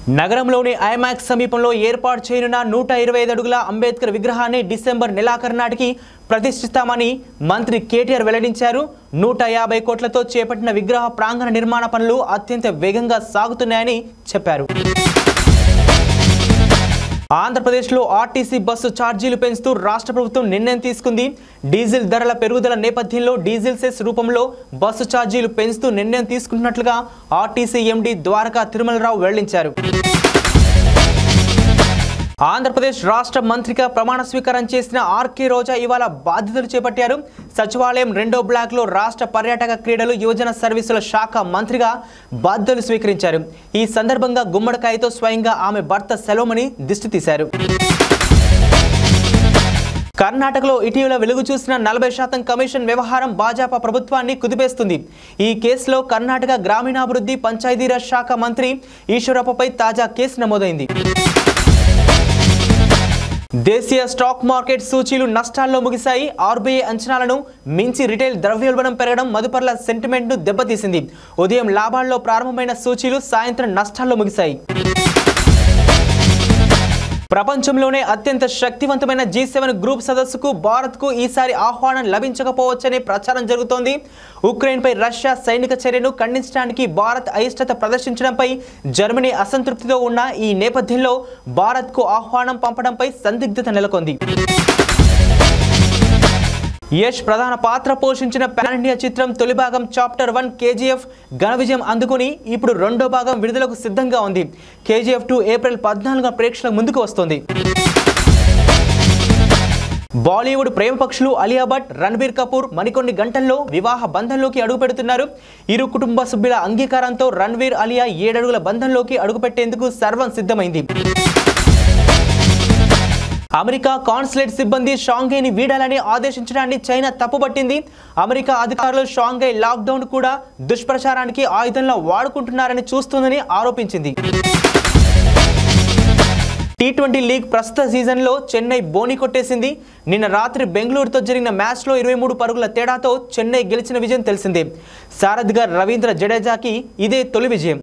నగరంలోని ఐమాక్స్ సమీపంలో ఏర్పాటు చేయనున్న నూట ఇరవై ఐదు అడుగుల అంబేద్కర్ విగ్రహాన్ని డిసెంబర్ నెలాఖరు నాటికి ప్రతిష్ఠిస్తామని మంత్రి కేటీఆర్ వెల్లడించారు నూట యాభై కోట్లతో చేపట్టిన విగ్రహ ప్రాంగణ నిర్మాణ పనులు అత్యంత వేగంగా సాగుతున్నాయని చెప్పారు ఆంధ్రప్రదేశ్లో ఆర్టీసీ బస్సు ఛార్జీలు పెంచుతూ రాష్ట్ర ప్రభుత్వం నిర్ణయం తీసుకుంది డీజిల్ ధరల పెరుగుదల నేపథ్యంలో డీజిల్ సెస్ రూపంలో బస్సు ఛార్జీలు పెంచుతూ నిర్ణయం తీసుకుంటున్నట్లుగా ఆర్టీసీ ఎండీ ద్వారకా తిరుమలరావు వెల్లడించారు ఆంధ్రప్రదేశ్ రాష్ట్ర మంత్రిగా ప్రమాణ స్వీకారం చేసిన ఆర్కే రోజా ఇవాళ బాధ్యతలు చేపట్టారు సచివాలయం రెండో బ్లాక్లో రాష్ట్ర పర్యాటక క్రీడలు యువజన సర్వీసుల శాఖ మంత్రిగా బాధ్యతలు స్వీకరించారు ఈ సందర్భంగా గుమ్మడికాయతో స్వయంగా ఆమె భర్త సెలవుమని దిష్టి తీశారు కర్ణాటకలో ఇటీవల వెలుగు చూసిన నలభై శాతం కమిషన్ వ్యవహారం భాజపా ప్రభుత్వాన్ని కుదిపేస్తుంది ఈ కేసులో కర్ణాటక గ్రామీణాభివృద్ధి పంచాయతీరాజ్ శాఖ మంత్రి ఈశ్వరప్పపై తాజా కేసు నమోదైంది దేశీయ స్టాక్ మార్కెట్ సూచీలు నష్టాల్లో ముగిశాయి ఆర్బీఐ అంచనాలను మించి రిటైల్ ద్రవ్యోల్బణం పెరగడం మదుపర్ల సెంటిమెంట్ను దెబ్బతీసింది ఉదయం లాభాల్లో ప్రారంభమైన సూచీలు సాయంత్రం నష్టాల్లో ముగిశాయి ప్రపంచంలోనే అత్యంత శక్తివంతమైన జీ సెవెన్ గ్రూప్ సదస్సుకు భారత్కు ఈసారి ఆహ్వానం లభించకపోవచ్చనే ప్రచారం జరుగుతోంది ఉక్రెయిన్పై రష్యా సైనిక చర్యను ఖండించడానికి భారత్ అయిష్టత ప్రదర్శించడంపై జర్మనీ అసంతృప్తితో ఉన్న ఈ నేపథ్యంలో భారత్కు ఆహ్వానం పంపడంపై సందిగ్ధత నెలకొంది యష్ ప్రధాన పాత్ర పోషించిన పాన్ ఇండియా చిత్రం తొలి భాగం చాప్టర్ వన్ కేజీఎఫ్ ఘన విజయం అందుకుని ఇప్పుడు రెండో భాగం విడుదలకు సిద్ధంగా ఉంది కేజీఎఫ్ టూ ఏప్రిల్ పద్నాలుగున ప్రేక్షకుల ముందుకు వస్తుంది బాలీవుడ్ ప్రేమ పక్షులు అలియా భట్ రణబీర్ కపూర్ మరికొన్ని గంటల్లో వివాహ బంధంలోకి అడుగుపెడుతున్నారు ఇరు కుటుంబ సభ్యుల అంగీకారంతో రణ్వీర్ అలియా ఏడడుగుల బంధంలోకి అడుగుపెట్టేందుకు సర్వం సిద్ధమైంది అమెరికా కాన్సులేట్ సిబ్బంది షాంఘైని వీడాలని ఆదేశించడాన్ని చైనా తప్పుపట్టింది అమెరికా అధికారులు షాంఘై లాక్డౌన్ కూడా దుష్ప్రచారానికి ఆయుధంలా వాడుకుంటున్నారని చూస్తోందని ఆరోపించింది టీ ట్వంటీ లీగ్ ప్రస్తుత సీజన్లో చెన్నై బోని కొట్టేసింది నిన్న రాత్రి బెంగళూరుతో జరిగిన మ్యాచ్లో ఇరవై మూడు పరుగుల తేడాతో చెన్నై గెలిచిన విజయం తెలిసిందే సారథిగా రవీంద్ర జడేజాకి ఇదే తొలి విజయం